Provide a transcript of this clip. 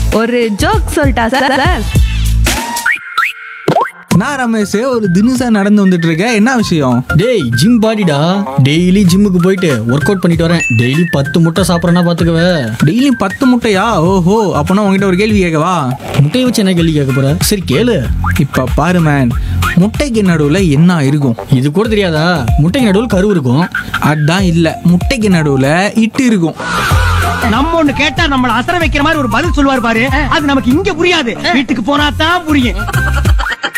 ஒரு ஜோக் சொல்லிட்டா sir sir நான் ரமேஷ் ஒரு தினுசா நடந்து வந்துட்டு இருக்க என்ன விஷயம் டேய் ஜிம் பாடிடா டெய்லி ஜிம்முக்கு போயிட்டு ஒர்க் அவுட் பண்ணிட்டு வரேன் டெய்லி பத்து முட்டை சாப்பிட்றேன்னா பார்த்துக்கவே டெய்லி பத்து முட்டையா ஓஹோ அப்போனா உங்ககிட்ட ஒரு கேள்வி கேட்கவா முட்டையை வச்சு என்ன கேள்வி கேட்க போற சரி கேளு இப்ப பாரு மேன் முட்டைக்கு நடுவுல என்ன இருக்கும் இது கூட தெரியாதா முட்டைக்கு நடுவில் கரு இருக்கும் அதான் இல்ல முட்டைக்கு நடுவுல இட்டு இருக்கும் நம்ம ஒண்ணு கேட்டா நம்மள அசர வைக்கிற மாதிரி ஒரு பதில் சொல்லுவார் பாரு அது நமக்கு இங்க புரியாது வீட்டுக்கு போனா தான் புரியும்